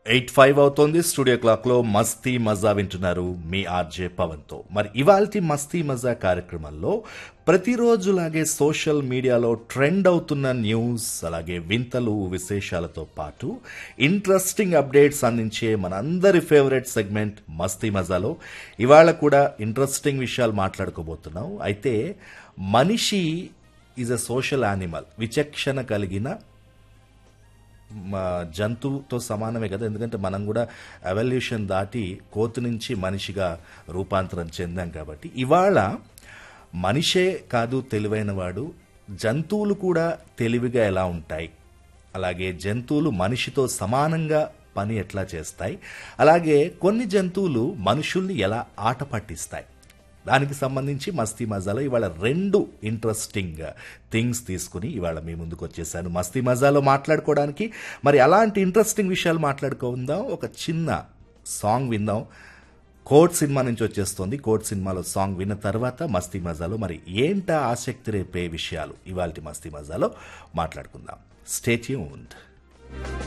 eight five అవుతోంది studio clock లో మస్తీ మజా వింటున్నారు మీ ఆర్జే పవన్ తో మరి ఇవాల్టి మస్తీ మజా కార్యక్రమంలో ప్రతిరోజులాగే సోషల్ మీడియాలో ట్రెండ్ అవుతున్న న్యూస్ అలాగే వింతలు విశేషాలతో పాటు ఇంట్రెస్టింగ్ అప్డేట్స్ అందించే మనందరి ఫేవరెట్ సెగ్మెంట్ మస్తీ మజాలో ఇవాళ కూడా ఇంట్రెస్టింగ్ విషయాలు మాట్లాడుకోబోతున్నాం అయితే మనిషి ఈజ్ అ సోషల్ యానిమల్ విచక్షణ కలిగిన మా జంతువుతో సమానమే కదా ఎందుకంటే మనం కూడా ఎవల్యూషన్ దాటి కోతి నుంచి మనిషిగా రూపాంతరం చెందాం కాబట్టి ఇవాళ మనిషే కాదు తెలివైన వాడు జంతువులు కూడా తెలివిగా ఎలా ఉంటాయి అలాగే జంతువులు మనిషితో సమానంగా పని ఎట్లా చేస్తాయి అలాగే కొన్ని జంతువులు మనుషుల్ని ఎలా ఆట పట్టిస్తాయి దానికి సంబంధించి మస్తీ మజాలో ఇవాళ రెండు ఇంట్రెస్టింగ్ థింగ్స్ తీసుకుని ఇవాళ మీ ముందుకు వచ్చేసాను మస్తీ మజాలో మాట్లాడుకోవడానికి మరి అలాంటి ఇంట్రెస్టింగ్ విషయాలు మాట్లాడుకుందాం ఒక చిన్న సాంగ్ విందాం కోట్ సినిమా నుంచి వచ్చేస్తుంది కోట్ సినిమాలో సాంగ్ విన్న తర్వాత మస్తీ మజాలో మరి ఏంటా ఆసక్తి రేపే విషయాలు ఇవాళ మస్తీ మజాలో మాట్లాడుకుందాం స్టేట్యూన్డ్